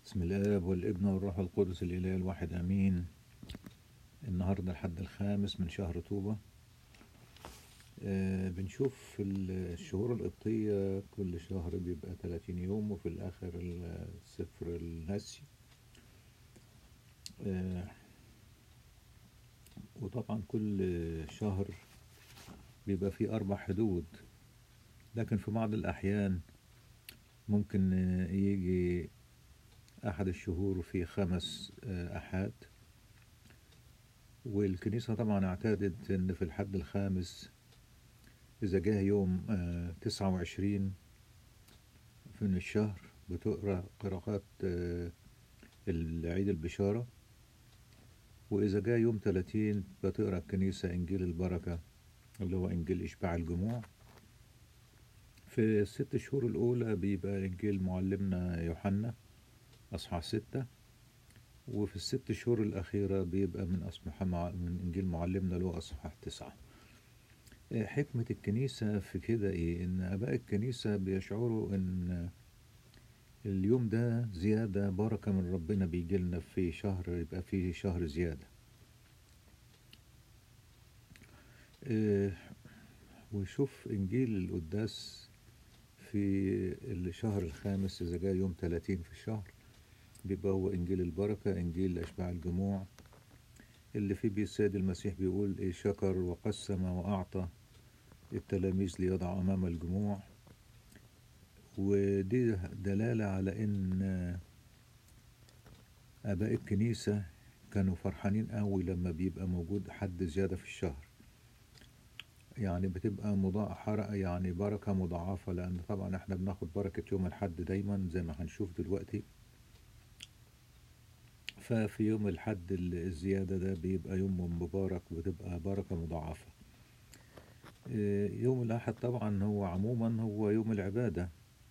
بسم الآب والابن والروح القدس الإله الواحد آمين النهاردة الحد الخامس من شهر طوبة آه بنشوف الشهور القبطية كل شهر بيبقى 30 يوم وفي الآخر السفر النسي آه وطبعا كل شهر بيبقى فيه أربع حدود لكن في بعض الأحيان ممكن يجي أحد الشهور في خمس أحاد والكنيسة طبعا اعتادت أن في الحد الخامس إذا جاء يوم تسعة وعشرين من الشهر بتقرأ قراءات العيد البشارة وإذا جاء يوم تلاتين بتقرأ الكنيسة إنجيل البركة اللي هو إنجيل إشباع الجموع في الست شهور الأولى بيبقى إنجيل معلمنا يوحنا أصحاح ستة وفي الست شهور الأخيرة بيبقى من أصحاح من إنجيل معلمنا له أصحاح تسعة حكمة الكنيسة في كده إيه؟ إن آباء الكنيسة بيشعروا إن اليوم ده زيادة بركة من ربنا بيجي لنا في شهر يبقى فيه شهر زيادة وشوف إنجيل القداس في الشهر الخامس إذا جاء يوم 30 في الشهر بيبقى هو إنجيل البركة إنجيل أشباع الجموع اللي فيه السيد المسيح بيقول إيه شكر وقسم وأعطى التلاميذ ليضع أمام الجموع ودي دلالة على إن آباء الكنيسة كانوا فرحانين قوي لما بيبقى موجود حد زيادة في الشهر يعني بتبقى مضاعفة يعني بركة مضاعفة لأن طبعا احنا بناخد بركة يوم الحد دايما زي ما هنشوف دلوقتي ففي يوم الحد الزيادة ده بيبقى يوم مبارك وبتبقى بركة مضاعفة يوم الأحد طبعا هو عموما هو يوم العبادة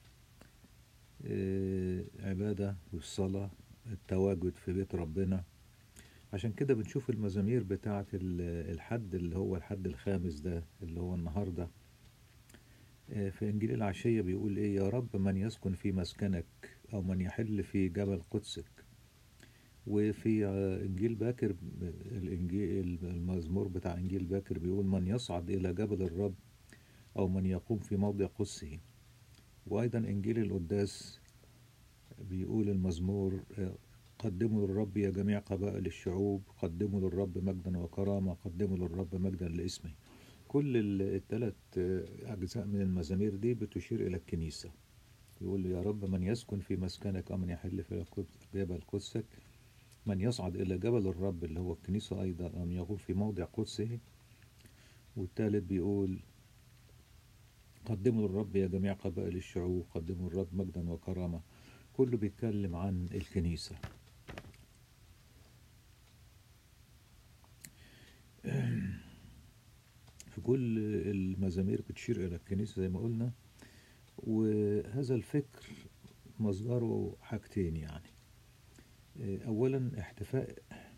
عبادة والصلاة التواجد في بيت ربنا عشان كده بنشوف المزامير بتاعة الحد اللي هو الحد الخامس ده اللي هو النهاردة في إنجيل العشية بيقول إيه يا رب من يسكن في مسكنك أو من يحل في جبل قدسك وفي إنجيل باكر الإنجيل المزمور بتاع إنجيل باكر بيقول من يصعد إلى جبل الرب أو من يقوم في موضع قدسه وأيضا إنجيل القداس بيقول المزمور قدموا للرب يا جميع قبائل الشعوب قدموا للرب مجدا وكرامة قدموا للرب مجدا لاسمه كل الثلاث أجزاء من المزامير دي بتشير إلى الكنيسة يقول يا رب من يسكن في مسكنك أو من يحل في جبل قدسك من يصعد إلى جبل الرب اللي هو الكنيسة أيضا أو يقوم في موضع قدسه والثالث بيقول قدموا للرب يا جميع قبائل الشعوب قدموا للرب مجدا وكرامة كله بيتكلم عن الكنيسة في كل المزامير بتشير إلى الكنيسة زي ما قلنا وهذا الفكر مصدره حاجتين يعني أولا احتفاء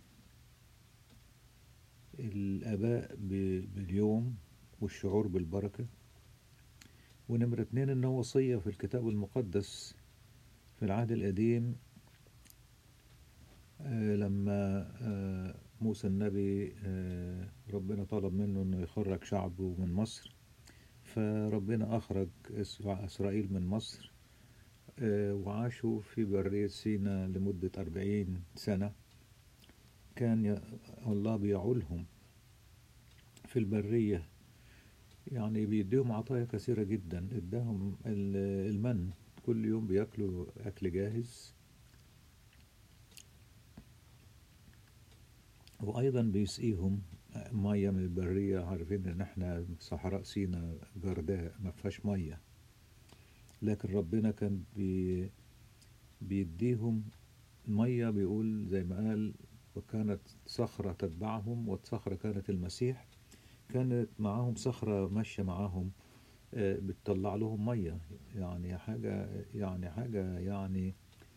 الآباء باليوم والشعور بالبركة ونمرة اتنين إنه وصية في الكتاب المقدس في العهد القديم لما موسى النبي ربنا طلب منه انه يخرج شعبه من مصر فربنا اخرج اسرائيل من مصر وعاشوا في برية سينا لمدة أربعين سنة كان الله بيعولهم في البرية يعني بيديهم عطايا كثيرة جدا اداهم المن كل يوم بياكلوا أكل جاهز وأيضا بيسقيهم مية من البرية عارفين إن إحنا صحراء سينا جرداء ما فيهاش مية لكن ربنا كان بي بيديهم مية بيقول زي ما قال وكانت صخرة تتبعهم والصخرة كانت المسيح كانت معاهم صخرة ماشية معاهم بتطلع لهم مية يعني حاجة يعني حاجة يعني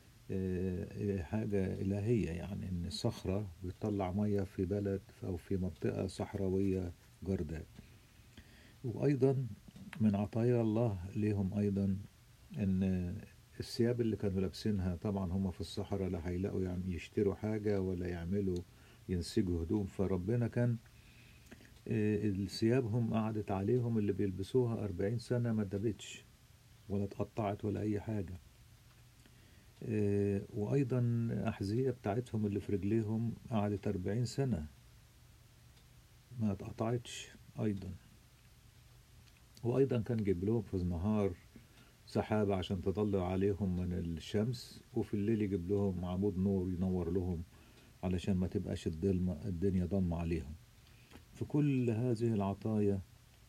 حاجة إلهية يعني إن الصخرة بتطلع مية في بلد أو في منطقة صحراوية جرداء وأيضا من عطايا الله ليهم أيضا إن الثياب اللي كانوا لابسينها طبعا هم في الصحراء لا هيلاقوا يعني يشتروا حاجة ولا يعملوا ينسجوا هدوم فربنا كان آه، الثيابهم قعدت عليهم اللي بيلبسوها أربعين سنة ما دابتش ولا اتقطعت ولا أي حاجة آه، وأيضا أحذية بتاعتهم اللي في رجليهم قعدت أربعين سنة ما اتقطعتش أيضا وأيضا كان جايب لهم في النهار سحابة عشان تطلع عليهم من الشمس وفي الليل يجيب لهم عمود نور ينور لهم علشان ما تبقاش الظلمة الدنيا ضلمة عليهم في كل هذه العطايا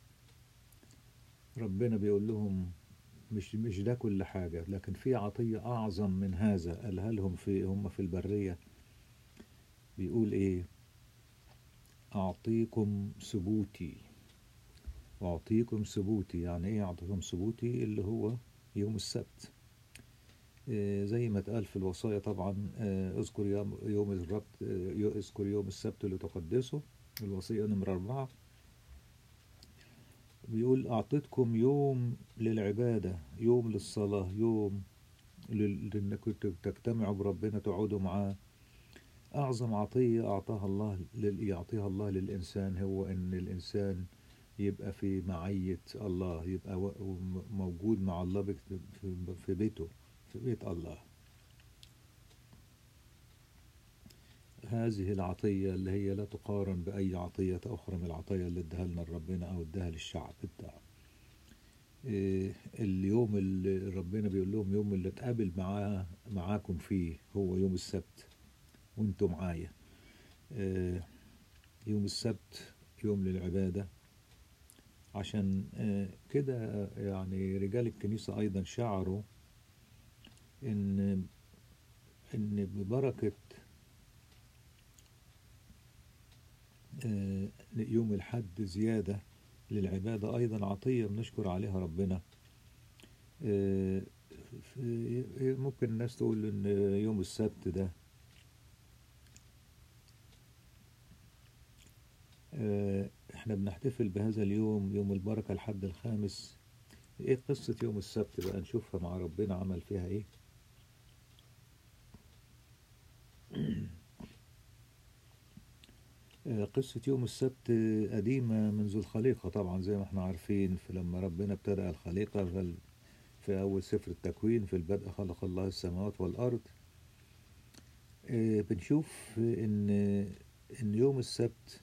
ربنا بيقول لهم مش مش ده كل حاجة لكن في عطية أعظم من هذا قالها لهم في هم في البرية بيقول إيه أعطيكم ثبوتي وأعطيكم ثبوتي يعني إيه أعطيكم ثبوتي اللي هو يوم السبت آه، زي ما اتقال في الوصايا طبعا آه، اذكر يوم يوم الرب آه، يو- اذكر يوم السبت لتقدسه الوصية نمرة أربعة بيقول أعطيتكم يوم للعبادة يوم للصلاة يوم لل- لأنكم تجتمعوا بربنا تقعدوا معاه أعظم عطية أعطاها الله لل- يعطيها الله للإنسان هو إن الإنسان يبقى في معية الله يبقى و- وم- موجود مع الله بك- في- في بيته في بيت الله هذه العطية اللي هي لا تقارن بأي عطية أخرى من العطايا اللي اداها لنا ربنا أو اداها للشعب بتاعه إيه، اليوم اللي ربنا بيقول لهم يوم اللي اتقابل معاه معاكم فيه هو يوم السبت وانتوا معايا إيه، يوم السبت يوم للعبادة عشان آه، كده يعني رجال الكنيسة أيضا شعروا إن إن ببركة آه، يوم الحد زيادة للعبادة أيضا عطية بنشكر عليها ربنا آه، في- ممكن الناس تقول إن يوم السبت ده آه، احنا بنحتفل بهذا اليوم يوم البركة الحد الخامس ايه قصة يوم السبت بقى نشوفها مع ربنا عمل فيها ايه آه، قصة يوم السبت قديمة منذ الخليقة طبعا زي ما احنا عارفين فلما ربنا ابتدأ الخليقة فال- في أول سفر التكوين في البدء خلق الله السماوات والأرض آه، بنشوف إن إن يوم السبت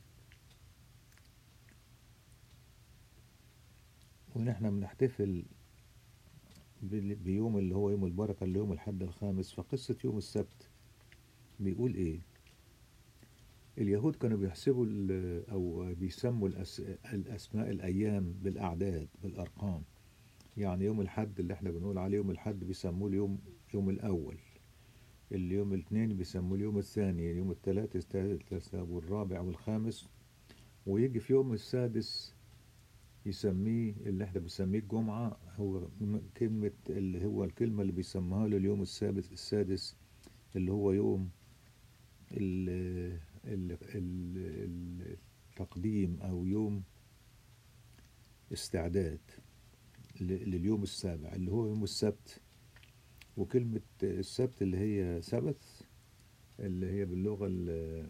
وإن احنا بنحتفل بال- بيوم اللي هو يوم البركة اللي هو يوم الحد الخامس فقصة يوم السبت بيقول إيه اليهود كانوا بيحسبوا ال- أو بيسموا الأس... الأسماء الأيام بالأعداد بالأرقام يعني يوم الحد اللي احنا بنقول عليه يوم الحد بيسموه اليوم يوم الأول اليوم الاثنين بيسموه اليوم الثاني اليوم الثلاث الثالث والرابع والخامس ويجي في يوم السادس يسميه اللي احنا بنسميه الجمعة هو م- كلمة اللي هو الكلمة اللي بيسموها له اليوم السادس السادس اللي هو يوم ال ال ال التقديم أو يوم استعداد ل- لليوم السابع اللي هو يوم السبت وكلمة السبت اللي هي سبت اللي هي باللغة ال-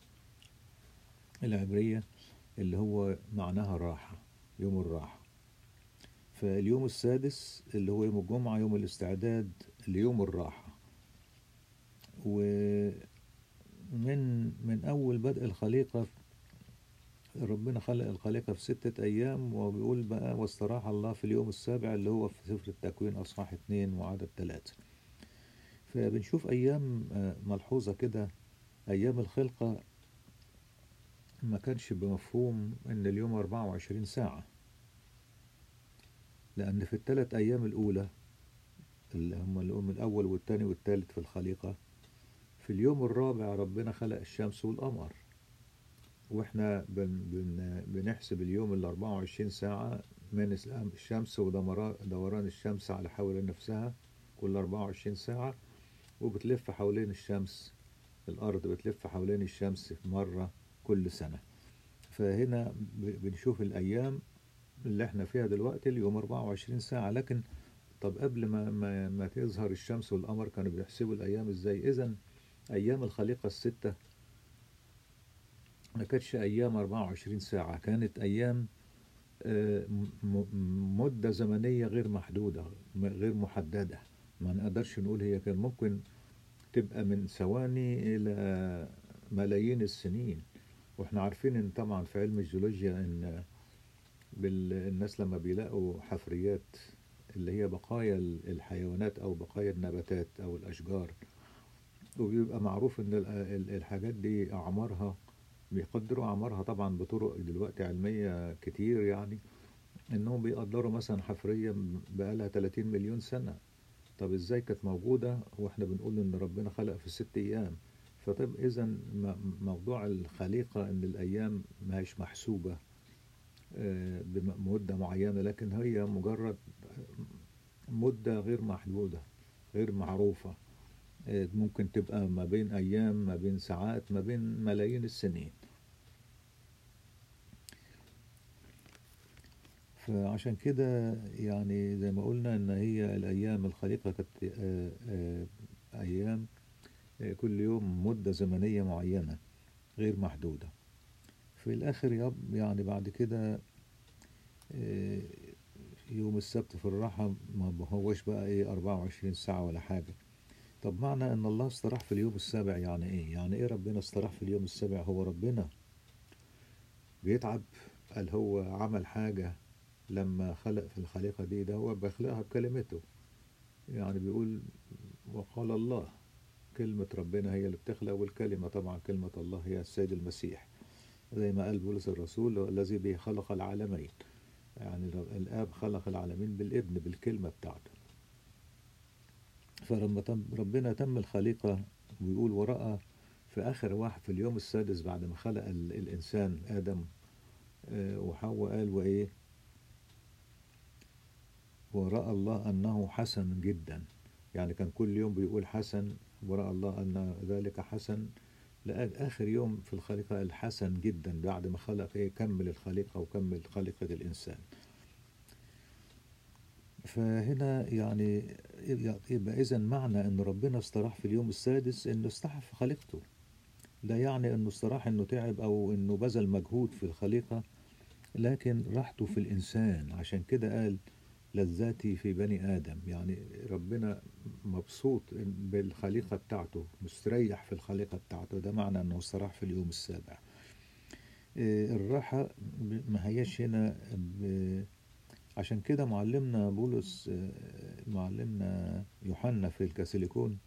العبرية اللي هو معناها راحة يوم الراحة فاليوم السادس اللي هو يوم الجمعة يوم الاستعداد ليوم الراحة ومن من أول بدء الخليقة ربنا خلق الخليقة في ستة أيام وبيقول بقى واستراح الله في اليوم السابع اللي هو في سفر التكوين أصحاح اتنين وعدد ثلاثة فبنشوف أيام آه، ملحوظة كده أيام الخلقة ما كانش بمفهوم إن اليوم 24 ساعة لأن في الثلاث أيام الأولى اللي هم اليوم الأول والثاني والثالث في الخليقة في اليوم الرابع ربنا خلق الشمس والقمر واحنا بن بن بنحسب اليوم ال 24 ساعة من السلام- الشمس ودوران دوران الشمس على حول نفسها كل 24 ساعة وبتلف حوالين الشمس الأرض بتلف حوالين الشمس مرة كل سنة فهنا ب- بنشوف الأيام اللي احنا فيها دلوقتي اليوم 24 ساعة لكن طب قبل ما ما, ما تظهر الشمس والقمر كانوا بيحسبوا الأيام إزاي إذا أيام الخليقة الستة ما كانتش أيام 24 ساعة كانت أيام آه، م- مدة زمنية غير محدودة م- غير محددة ما نقدرش نقول هي كان ممكن تبقى من ثواني إلى ملايين السنين واحنا عارفين ان طبعا في علم الجيولوجيا ان بال- الناس لما بيلاقوا حفريات اللي هي بقايا ال- الحيوانات او بقايا النباتات او الاشجار وبيبقى معروف ان ال- ال- الحاجات دي اعمارها بيقدروا اعمارها طبعا بطرق دلوقتي علمية كتير يعني انهم بيقدروا مثلا حفرية بقالها 30 مليون سنة طب ازاي كانت موجودة واحنا بنقول ان ربنا خلق في ست ايام فطب اذا م- موضوع الخليقة ان الايام ما هيش محسوبة آه، بمدة معينة لكن هي مجرد مدة غير محدودة غير معروفة آه، ممكن تبقى ما بين ايام ما بين ساعات ما بين ملايين السنين فعشان كده يعني زي ما قلنا ان هي الايام الخليقة كانت آه، آه، ايام آه، كل يوم مدة زمنية معينة غير محدودة في الاخر يب يعني بعد كده آه، يوم السبت في الراحة ما هوش بقى ايه 24 ساعة ولا حاجة طب معنى ان الله استراح في اليوم السابع يعني ايه يعني ايه ربنا استراح في اليوم السابع هو ربنا بيتعب قال هو عمل حاجة لما خلق في الخليقة دي ده هو بيخلقها بكلمته يعني بيقول وقال الله كلمة ربنا هي اللي بتخلق والكلمة طبعا كلمة الله هي السيد المسيح زي ما قال بولس الرسول الذي به خلق العالمين يعني الآب خلق العالمين بالابن بالكلمة بتاعته فلما تم ربنا تم الخليقة ويقول ورأى في آخر واحد في اليوم السادس بعد ما خلق ال- الإنسان آدم آه، وحواء قال وإيه ورأى الله أنه حسن جدا يعني كان كل يوم بيقول حسن ورأى الله أن ذلك حسن لآخر يوم في الخليقة الحسن جدا بعد ما خلق إيه كمل الخليقة وكمل خليقة الإنسان فهنا يعني يبقى إذا معنى أن ربنا استراح في اليوم السادس أنه استراح في خليقته لا يعني أنه استراح أنه تعب أو أنه بذل مجهود في الخليقة لكن راحته في الإنسان عشان كده قال لذاتي في بني آدم يعني ربنا مبسوط بالخليقة بتاعته مستريح في الخليقة بتاعته ده معنى أنه استراح في اليوم السابع إيه، الراحة ب- ما هياش هنا ب- عشان كده معلمنا بولس آه، معلمنا يوحنا في الكاثوليكون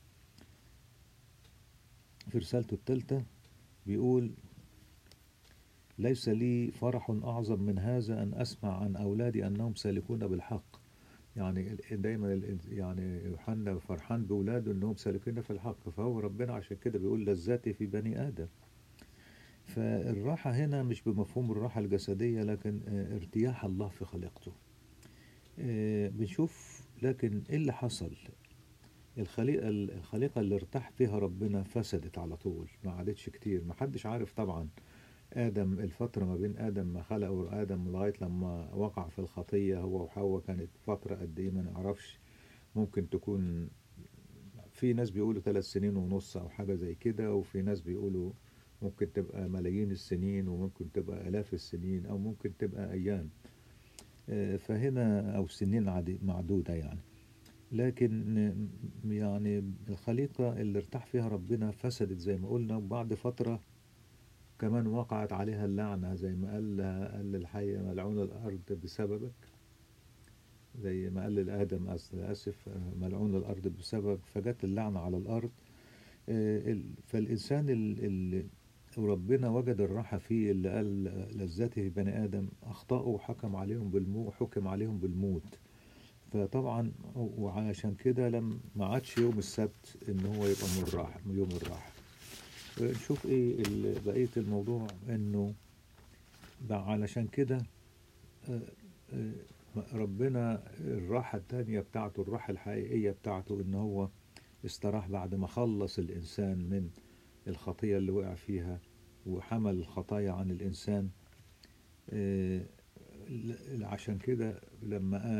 في رسالته الثالثة بيقول ليس لي فرح أعظم من هذا أن أسمع عن أولادي أنهم سالكون بالحق يعني ال- دايما ال- يعني يوحنا فرحان بأولاده أنهم سالكين في الحق فهو ربنا عشان كده بيقول لذاتي في بني آدم فالراحة هنا مش بمفهوم الراحة الجسدية لكن آه، ارتياح الله في خليقته آه، بنشوف لكن ايه اللي حصل الخليقة الخليقة اللي ارتاح فيها ربنا فسدت على طول ما عادتش كتير ما حدش عارف طبعا آدم الفترة ما بين آدم ما خلقه آدم لغاية لما وقع في الخطية هو وحواء كانت فترة قد إيه ما نعرفش ممكن تكون في ناس بيقولوا ثلاث سنين ونص أو حاجة زي كده وفي ناس بيقولوا ممكن تبقى ملايين السنين وممكن تبقى آلاف السنين أو ممكن تبقى أيام آه، فهنا أو سنين عدي- معدودة يعني لكن آه، يعني الخليقة اللي ارتاح فيها ربنا فسدت زي ما قلنا وبعد فترة كمان وقعت عليها اللعنة زي ما قال لها قال للحية ملعون الأرض بسببك زي ما قال لآدم أس- آسف آه، ملعون الأرض بسبب فجت اللعنة على الأرض آه، ال- فالإنسان اللي وربنا وجد الراحة فيه اللي قال لذاته في بني آدم أخطأوا وحكم عليهم بالموت حكم عليهم بالموت فطبعا وعشان كده لم ما عادش يوم السبت ان هو يبقى من الراحة من يوم الراحة نشوف ايه ال- بقية الموضوع انه بقى علشان كده آه، آه، ربنا الراحة التانية بتاعته الراحة الحقيقية بتاعته ان هو استراح بعد ما خلص الانسان من الخطية اللي وقع فيها وحمل الخطايا عن الانسان آه، ل- عشان كده لما قال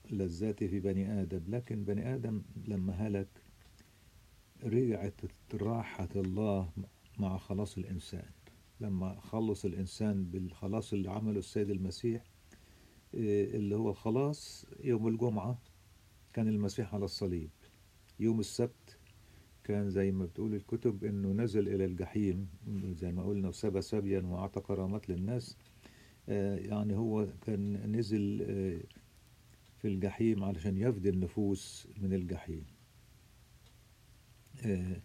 لذاتي في بني آدم لكن بني آدم لما هلك رجعت راحة الله مع خلاص الإنسان لما خلص الإنسان بالخلاص اللي عمله السيد المسيح إيه، اللي هو الخلاص يوم الجمعة كان المسيح على الصليب يوم السبت كان زي ما بتقول الكتب انه نزل الى الجحيم زي ما قلنا وسبى سبيا واعطى كرامات للناس آه، يعني هو كان نزل آه، في الجحيم علشان يفدي النفوس من الجحيم آه،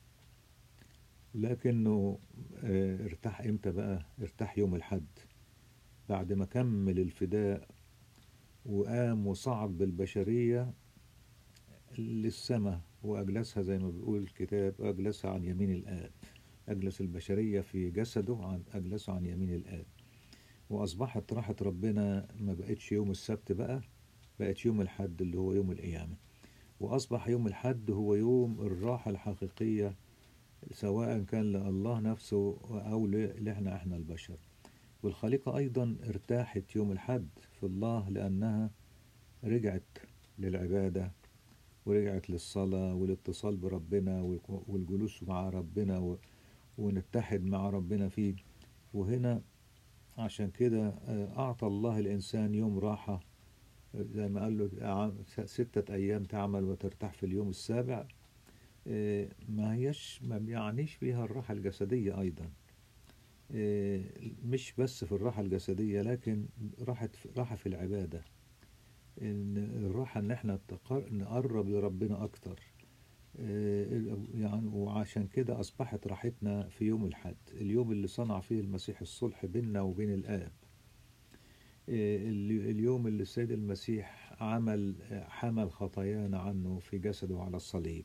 لكنه آه، ارتاح امتى بقى ارتاح يوم الحد بعد ما كمل الفداء وقام وصعد بالبشرية للسماء وأجلسها زي ما بيقول الكتاب أجلسها عن يمين الآب أجلس البشرية في جسده عن أجلسه عن يمين الآب وأصبحت راحة ربنا ما بقتش يوم السبت بقى بقت يوم الحد اللي هو يوم القيامة وأصبح يوم الحد هو يوم الراحة الحقيقية سواء كان لله نفسه أو لإحنا إحنا البشر والخليقة أيضا ارتاحت يوم الحد في الله لأنها رجعت للعبادة ورجعت للصلاة والاتصال بربنا والجلوس مع ربنا و- ونتحد مع ربنا فيه وهنا عشان كده آه، أعطى الله الإنسان يوم راحة آه، زي ما قال له عام- ستة أيام تعمل وترتاح في اليوم السابع آه، ما هيش ما بيعنيش فيها الراحة الجسدية أيضا آه، مش بس في الراحة الجسدية لكن راحة راحة في العبادة إن الراحة إن إحنا تقر- نقرب لربنا أكتر آه، يعني وعشان كده أصبحت راحتنا في يوم الحد اليوم اللي صنع فيه المسيح الصلح بيننا وبين الآب آه، ال- اليوم اللي السيد المسيح عمل حمل خطايانا عنه في جسده على الصليب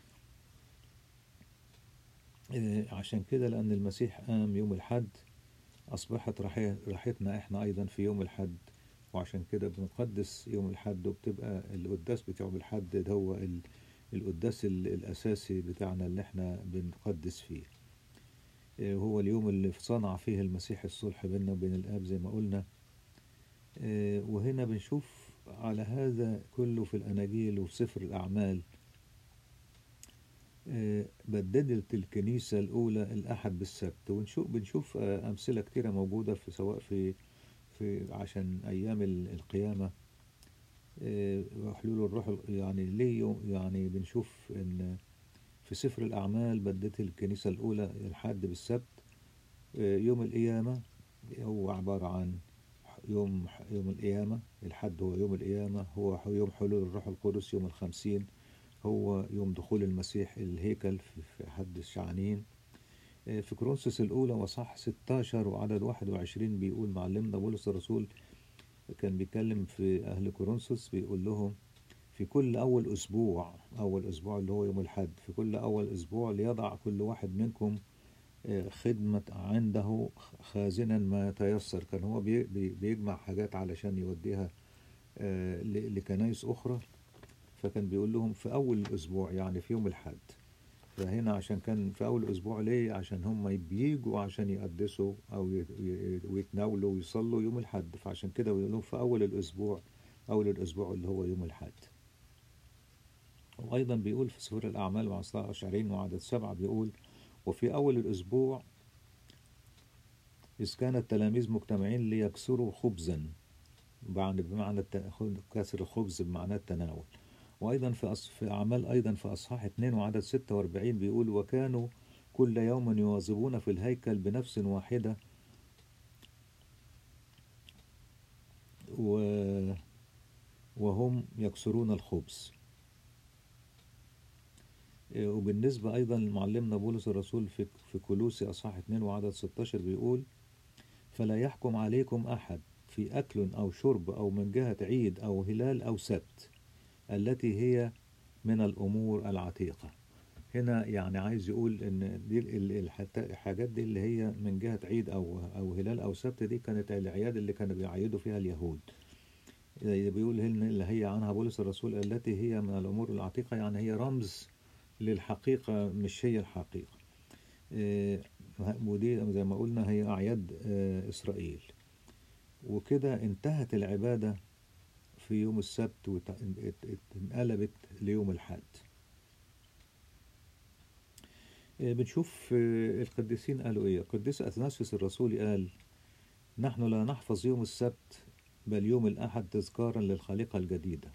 آه، عشان كده لأن المسيح قام يوم الحد أصبحت راحي- راحتنا إحنا أيضا في يوم الحد وعشان كده بنقدس يوم الحد وبتبقى القداس بتاع يوم الحد ده هو ال- القداس ال- الأساسي بتاعنا اللي إحنا بنقدس فيه آه، هو اليوم اللي صنع فيه المسيح الصلح بيننا وبين الآب زي ما قلنا آه، وهنا بنشوف على هذا كله في الأناجيل وفي سفر الأعمال آه، بددت الكنيسة الأولى الأحد بالسبت ونشوف بنشوف آه، أمثلة كتيرة موجودة في سواء في في عشان أيام ال- القيامة آه، وحلول الروح ال- يعني ليه يوم- يعني بنشوف إن في سفر الأعمال بدت الكنيسة الأولى الحد بالسبت آه، يوم القيامة هو عبارة عن يوم يوم القيامة الحد هو يوم القيامة هو يوم حلول الروح القدس يوم الخمسين هو يوم دخول المسيح الهيكل في في حد الشعانين آه، في كورنثوس الأولى وصح 16 وعدد 21 بيقول معلمنا بولس الرسول كان بيتكلم في أهل كورنثوس بيقول لهم في كل أول أسبوع أول أسبوع اللي هو يوم الحد في كل أول أسبوع ليضع كل واحد منكم آه، خدمة عنده خازنا ما يتيسر كان هو بي- بي- بيجمع حاجات علشان يوديها آه، ل- لكنايس أخرى فكان بيقول لهم في أول الأسبوع يعني في يوم الحد فهنا عشان كان في أول أسبوع ليه عشان هم بيجوا عشان يقدسوا أو ي- ي- ويتناولوا ويصلوا يوم الحد فعشان كده بيقول لهم في أول الأسبوع أول الأسبوع اللي هو يوم الحد وأيضا بيقول في سفر الأعمال مع 19 وعدد سبعة بيقول وفي أول الأسبوع إذ كان التلاميذ مجتمعين ليكسروا خبزا بعد بمعنى الت- كسر الخبز بمعنى التناول وأيضا في أص... في أعمال أيضا في أصحاح 2 وعدد 46 بيقول وكانوا كل يوم يواظبون في الهيكل بنفس واحدة و... وهم يكسرون الخبز إيه، وبالنسبة أيضا لمعلمنا بولس الرسول في في كولوسي أصحاح 2 وعدد 16 بيقول فلا يحكم عليكم أحد في أكل أو شرب أو من جهة عيد أو هلال أو سبت التي هي من الأمور العتيقة هنا يعني عايز يقول إن دي ال- ال- الحت- الحاجات دي اللي هي من جهة عيد أو أو هلال أو سبت دي كانت الأعياد اللي كانوا بيعيدوا فيها اليهود زي بيقول هنا اللي هي عنها بولس الرسول التي هي من الأمور العتيقة يعني هي رمز للحقيقة مش هي الحقيقة إيه، ودي زي ما قلنا هي أعياد آه، إسرائيل وكده انتهت العبادة في يوم السبت واتنقلبت ليوم الحد آه، بنشوف آه، القديسين قالوا ايه القديس اثناسيوس الرسولي قال نحن لا نحفظ يوم السبت بل يوم الاحد تذكارا للخليقة الجديدة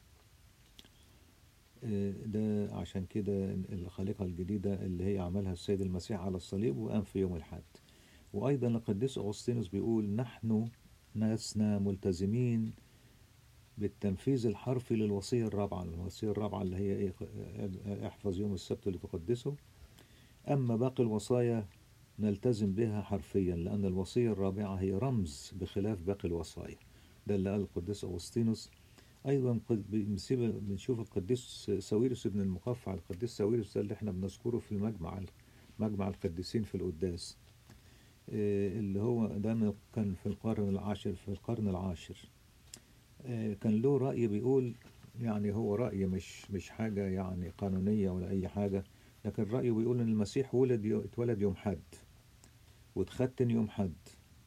آه، ده عشان كده الخليقة الجديدة اللي هي عملها السيد المسيح على الصليب وقام في يوم الحد وأيضا القديس أغسطينوس بيقول نحن ناسنا ملتزمين بالتنفيذ الحرفي للوصية الرابعة الوصية الرابعة اللي هي إيه احفظ يوم السبت لتقدسه أما باقي الوصايا نلتزم بها حرفيا لأن الوصية الرابعة هي رمز بخلاف باقي الوصايا ده اللي قال القديس أغسطينوس أيضا قد- بنسيب- بنشوف القديس ساويرس ابن المقفع القديس ساويرس ده اللي احنا بنذكره في المجمع مجمع القديسين في القداس آه، اللي هو ده من- كان في القرن العاشر في القرن العاشر آه، كان له رأي بيقول يعني هو رأي مش مش حاجة يعني قانونية ولا أي حاجة لكن رأيه بيقول إن المسيح ولد يو- اتولد يوم حد واتختن يوم حد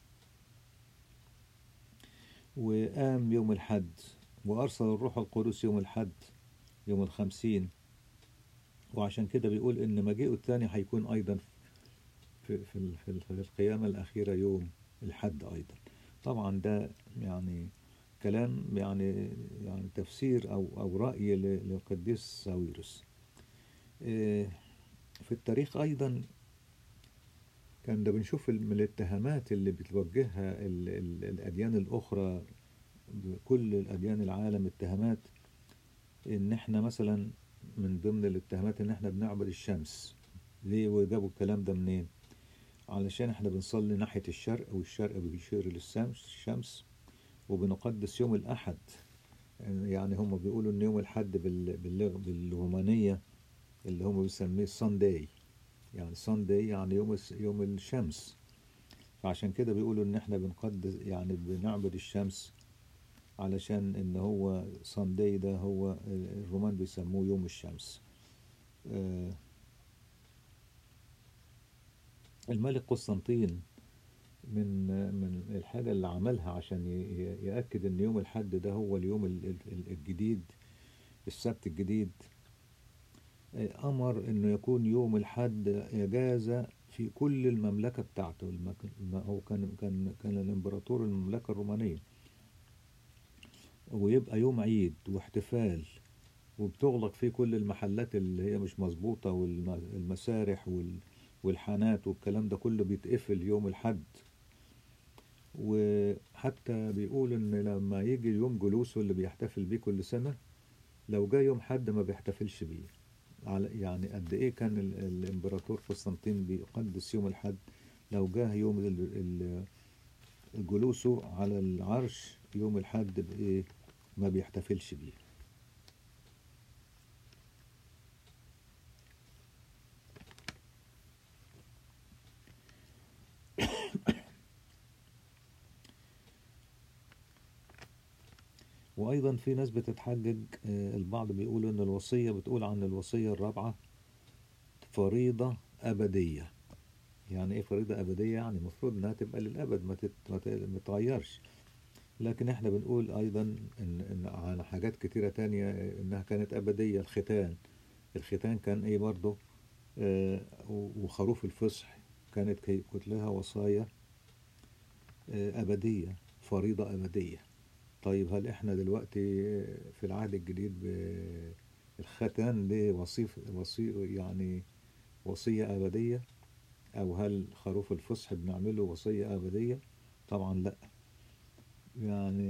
وقام يوم الحد وأرسل الروح القدس يوم الحد يوم الخمسين وعشان كده بيقول إن مجيئه الثاني هيكون أيضا في في ال- في ال- في القيامة الأخيرة يوم الحد أيضا طبعا ده يعني كلام يعني يعني تفسير أو أو رأي ل- للقديس ساويرس إيه، في التاريخ أيضا كان ده بنشوف ال- من الاتهامات اللي بتوجهها ال- ال- الأديان الأخرى كل الأديان العالم اتهامات إن إحنا مثلا من ضمن الاتهامات إن إحنا بنعبد الشمس ليه وجابوا الكلام ده منين؟ علشان إحنا بنصلي ناحية الشرق والشرق بيشير للشمس الشمس وبنقدس يوم الأحد يعني هم بيقولوا إن يوم الحد بال- باللغ- بالرومانية اللي هم بيسميه سانداي يعني سانداي يعني يوم الس- يوم الشمس فعشان كده بيقولوا ان احنا بنقدس يعني بنعبد الشمس علشان ان هو سانداي ده هو الرومان بيسموه يوم الشمس آه، الملك قسطنطين من من الحاجة اللي عملها عشان ي- ي- يأكد ان يوم الحد ده هو اليوم ال- ال- الجديد السبت الجديد آه، أمر إنه يكون يوم الحد إجازة في كل المملكة بتاعته المك... ما هو كان كان كان الإمبراطور المملكة الرومانية ويبقى يوم عيد واحتفال وبتغلق فيه كل المحلات اللي هي مش مظبوطة والمسارح وال... والحانات والكلام ده كله بيتقفل يوم الحد وحتى بيقول إن لما يجي يوم جلوسه اللي بيحتفل بيه كل سنة لو جاء يوم حد ما بيحتفلش بيه على يعني قد ايه كان ال- الامبراطور قسطنطين بيقدس يوم الحد لو جه يوم ال- ال- جلوسه على العرش يوم الحد بايه ما بيحتفلش بيه وايضا في ناس بتتحجج آه، البعض بيقولوا ان الوصية بتقول عن الوصية الرابعة فريضة أبدية يعني ايه فريضة أبدية يعني المفروض انها تبقى للأبد ما تت- ما ت- ما تتغيرش لكن احنا بنقول ايضا ان, إن عن حاجات كتيرة تانية انها كانت أبدية الختان الختان كان ايه برضه آه، وخروف الفصح كانت كي- كانت لها وصايا آه، أبدية فريضة أبدية طيب هل احنا دلوقتي في العهد الجديد ب- الختان ليه وصيف وصي يعني وصية أبدية أو هل خروف الفصح بنعمله وصية أبدية طبعا لا يعني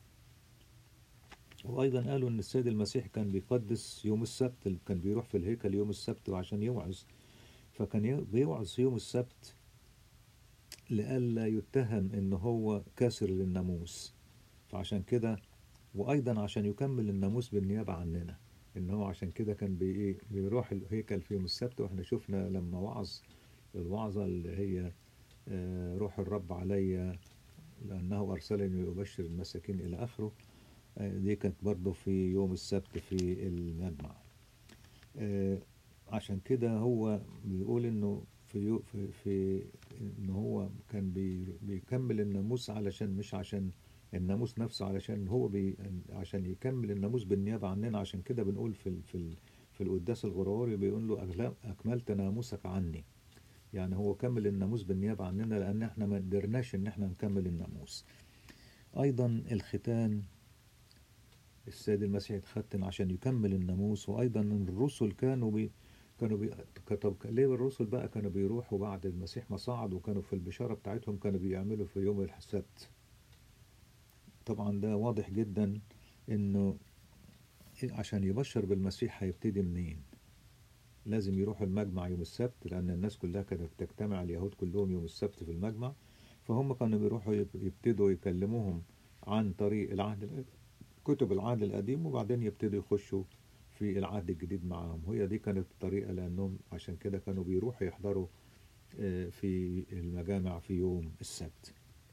وأيضا قالوا إن السيد المسيح كان بيقدس يوم السبت اللي كان بيروح في الهيكل يوم السبت وعشان يوعظ فكان ي- بيوعظ يوم السبت لئلا يتهم إن هو كاسر للناموس فعشان كده وأيضا عشان يكمل الناموس بالنيابة عننا إن هو عشان كده كان بي إيه بيروح الهيكل في يوم السبت وإحنا شفنا لما وعظ الوعظة اللي هي آه، روح الرب علي لأنه أرسلني لأبشر المساكين إلى آخره آه، دي كانت برضه في يوم السبت في المجمع آه، عشان كده هو بيقول إنه في يو في, في إن هو كان بي بيكمل الناموس علشان مش عشان الناموس نفسه علشان هو بي عشان يكمل الناموس بالنيابة عننا عشان كده بنقول في ال... في ال... في القداس الغروري بيقول له أغلا- أكملت ناموسك عني يعني هو كمل الناموس بالنيابة عننا لأن احنا ما قدرناش إن احنا نكمل الناموس أيضا الختان السيد المسيح اتختن عشان يكمل الناموس وأيضا الرسل كانوا بي كانوا بي... طب ليه الرسل بقى كانوا بيروحوا بعد المسيح ما صعد وكانوا في البشارة بتاعتهم كانوا بيعملوا في يوم السبت طبعا ده واضح جدا إنه عشان يبشر بالمسيح هيبتدي منين لازم يروحوا المجمع يوم السبت لأن الناس كلها كانت بتجتمع اليهود كلهم يوم السبت في المجمع فهم كانوا بيروحوا يب- يبتدوا يكلموهم عن طريق العهد الق- كتب العهد القديم وبعدين يبتدوا يخشوا في العهد الجديد معاهم وهي دي كانت الطريقة لأنهم عشان كده كانوا بيروحوا يحضروا آه، في المجامع في يوم السبت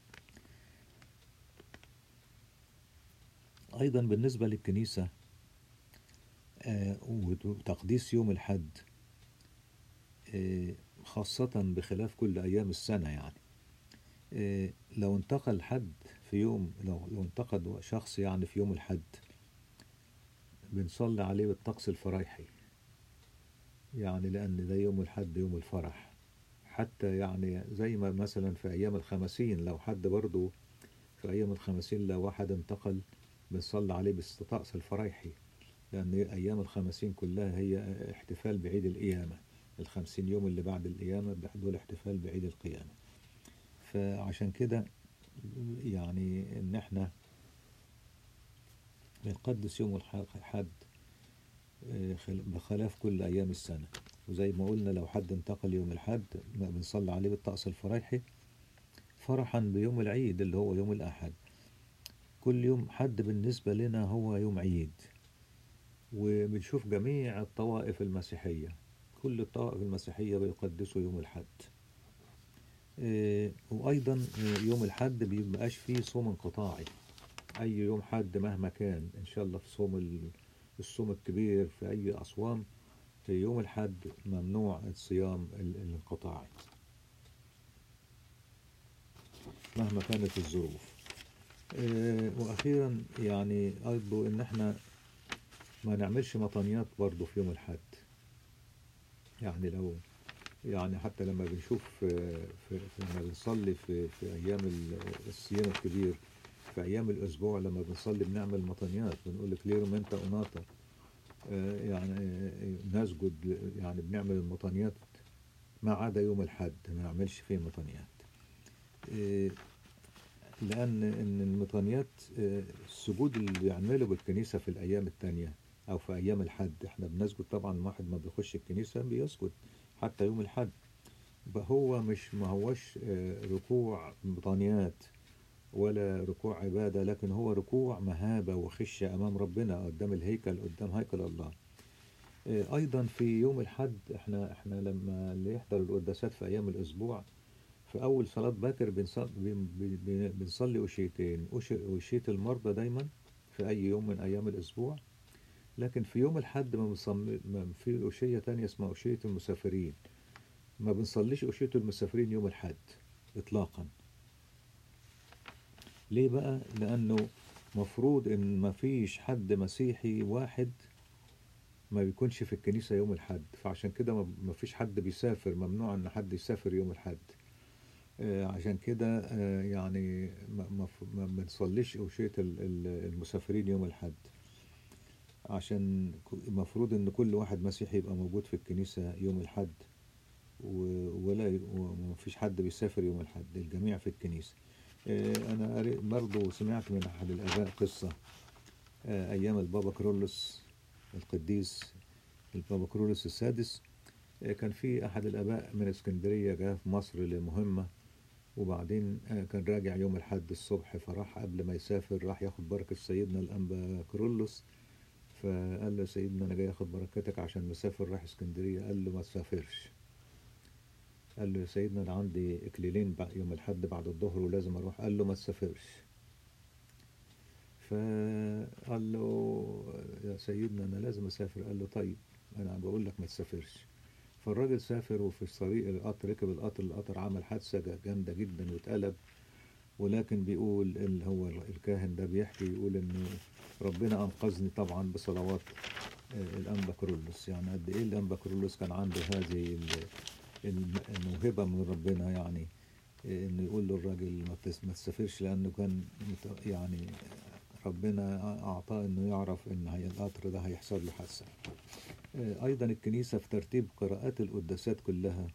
أيضا بالنسبة للكنيسة آه، وتقديس يوم الحد آه، خاصة بخلاف كل أيام السنة يعني آه، لو انتقل حد في يوم لو لو انتقد شخص يعني في يوم الحد بنصلي عليه بالطقس الفرايحي يعني لأن ده يوم الحد يوم الفرح حتى يعني زي ما مثلا في أيام الخمسين لو حد برضو في أيام الخمسين لو واحد انتقل بنصلي عليه بالطقس الفرايحي لأن أيام الخمسين كلها هي احتفال بعيد القيامة الخمسين يوم اللي بعد القيامة دول احتفال بعيد القيامة فعشان كده يعني إن احنا بنقدس يوم الح- الحد آه، خل- بخلاف كل أيام السنة وزي ما قلنا لو حد انتقل يوم الحد ما بنصلي عليه بالطقس الفرايحي فرحا بيوم العيد اللي هو يوم الأحد كل يوم حد بالنسبة لنا هو يوم عيد وبنشوف جميع الطوائف المسيحية كل الطوائف المسيحية بيقدسوا يوم الحد آه، وأيضا آه، يوم الحد بيبقاش فيه صوم انقطاعي أي يوم حد مهما كان إن شاء الله في صوم ال- الصوم الكبير في أي أصوام في يوم الحد ممنوع الصيام ال- الانقطاعي مهما كانت الظروف آه، وأخيرا يعني أرجو إن احنا ما نعملش مطنيات برضو في يوم الحد يعني لو يعني حتى لما بنشوف آه، في في- لما بنصلي في في أيام ال- الصيام الكبير في أيام الأسبوع لما بنصلي بنعمل مطنيات بنقول لك ليرو منتا أوناتا آه، يعني آه، نسجد يعني بنعمل المطنيات ما عدا يوم الحد ما نعملش فيه مطنيات آه، لأن إن المطنيات آه، السجود اللي بيعمله بالكنيسة في الأيام التانية أو في أيام الحد إحنا بنسجد طبعا واحد ما بيخش الكنيسة بيسجد حتى يوم الحد فهو مش ما هوش آه، ركوع مطنيات ولا ركوع عبادة لكن هو ركوع مهابة وخشية أمام ربنا قدام الهيكل قدام هيكل الله آه، أيضا في يوم الحد إحنا إحنا لما اللي يحضر القداسات في أيام الأسبوع في أول صلاة باكر بنصلي, بنصلي أشيتين أش- أشية المرضى دايما في أي يوم من أيام الأسبوع لكن في يوم الحد ما بنصلي ما في أشية تانية اسمها أشية المسافرين ما بنصليش أشية المسافرين يوم الحد إطلاقا ليه بقى؟ لأنه مفروض إن ما فيش حد مسيحي واحد ما بيكونش في الكنيسة يوم الحد فعشان كده ما- ما فيش حد بيسافر ممنوع إن حد يسافر يوم الحد آه، عشان كده آه، يعني ما ما ف- ما بنصليش أوشية ال- ال- المسافرين يوم الحد عشان ك- المفروض إن كل واحد مسيحي يبقى موجود في الكنيسة يوم الحد و- ولا ي- وما فيش حد بيسافر يوم الحد الجميع في الكنيسة آه، أنا قريت برضه سمعت من أحد الآباء قصة آه، أيام البابا كرولوس القديس البابا كرولوس السادس آه، كان في أحد الآباء من اسكندرية جاء في مصر لمهمة وبعدين آه، كان راجع يوم الحد الصبح فراح قبل ما يسافر راح ياخد بركة سيدنا الأنبا كرولوس فقال له سيدنا أنا جاي أخد بركتك عشان مسافر رايح اسكندرية قال له ما تسافرش قال له يا سيدنا أنا عندي إكليلين بع- يوم الحد بعد الظهر ولازم أروح قال له ما تسافرش فقال له يا سيدنا أنا لازم أسافر قال له طيب أنا بقول لك ما تسافرش فالراجل سافر وفي الطريق القطر ركب القطر القطر عمل حادثة جا- جامدة جدا واتقلب ولكن بيقول اللي هو الكاهن ده بيحكي يقول انه ربنا انقذني طبعا بصلوات آه، الانبا كرولوس يعني قد ايه الانبا كرولوس كان عنده هذه ال- الم- الموهبه من ربنا يعني آه، انه يقول للراجل ما تس- ما تسافرش لانه كان مت- يعني ربنا اعطاه انه يعرف ان هي القطر ده هيحصل له حادثه آه، ايضا الكنيسه في ترتيب قراءات القداسات كلها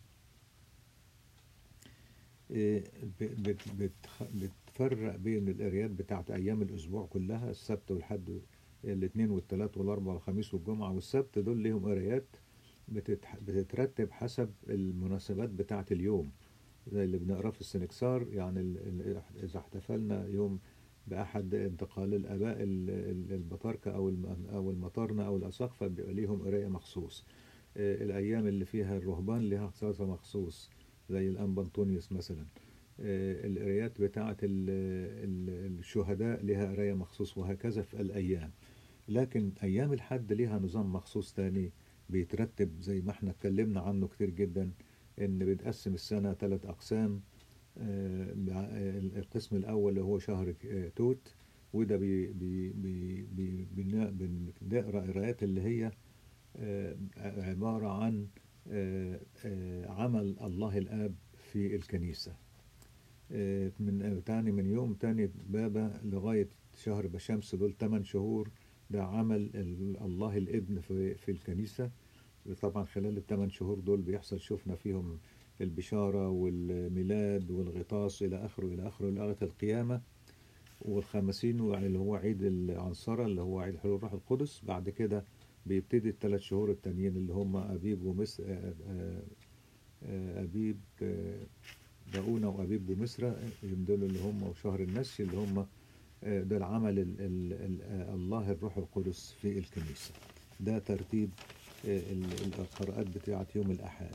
آه، ب- بت- بتخ- بتفرق بين القرايات بتاعت ايام الاسبوع كلها السبت والحد الاثنين والثلاث والاربع والخميس والجمعه والسبت دول ليهم قرايات بتتح- بتترتب حسب المناسبات بتاعت اليوم زي اللي بنقراه في السنكسار يعني ال- ال- اذا احتفلنا يوم باحد انتقال الاباء ال- ال- البطاركه او الم- او المطارنه او الاساقفه بيبقى ليهم قرايه مخصوص آه، الايام اللي فيها الرهبان ليها اختصاص مخصوص زي الانبا انطونيوس مثلا آه، القرايات بتاعه ال- ال- الشهداء ليها قرايه مخصوص وهكذا في الايام لكن ايام الحد ليها نظام مخصوص تاني بيترتب زي ما احنا اتكلمنا عنه كتير جدا ان بنقسم السنه ثلاث اقسام آه، مع- آه، القسم الاول اللي هو شهر آه، توت وده بي بي بي بي بن- بنقرا قراءات اللي هي آه، عباره عن آه، آه، عمل الله الاب في الكنيسه آه، من آه، تاني من يوم تاني بابا لغايه شهر بشمس دول 8 شهور ده عمل ال- الله الابن في في الكنيسه طبعا خلال الثمان شهور دول بيحصل شفنا فيهم البشارة والميلاد والغطاس إلى آخره إلى آخره لغاية القيامة والخمسين اللي هو عيد العنصرة اللي هو عيد حلول الروح القدس بعد كده بيبتدي الثلاث شهور التانيين اللي هم أبيب ومس آه، آه، آه، أبيب آه، باؤونة وأبيب ومصر دول اللي هم وشهر النسي اللي هم آه، ده العمل ال ال ال آه، الله الروح القدس في الكنيسة ده ترتيب آه، ال- القراءات بتاعة يوم الأحد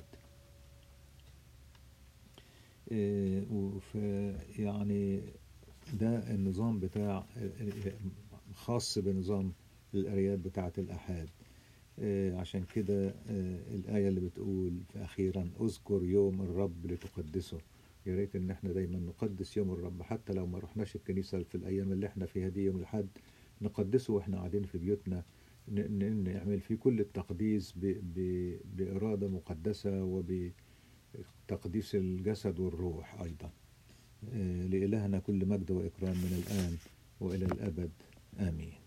آه، وف يعني ده النظام بتاع آه، خاص بنظام القرايات بتاعة الأحاد آه، عشان كده آه، الآية اللي بتقول في أخيرا اذكر يوم الرب لتقدسه يا ريت إن احنا دايما نقدس يوم الرب حتى لو ما رحناش الكنيسة في الأيام اللي احنا فيها دي يوم الأحد نقدسه واحنا قاعدين في بيوتنا ن- ن- نعمل فيه كل التقديس ب- ب- بإرادة مقدسة وبتقديس الجسد والروح أيضا آه، لإلهنا كل مجد وإكرام من الآن وإلى الأبد آمين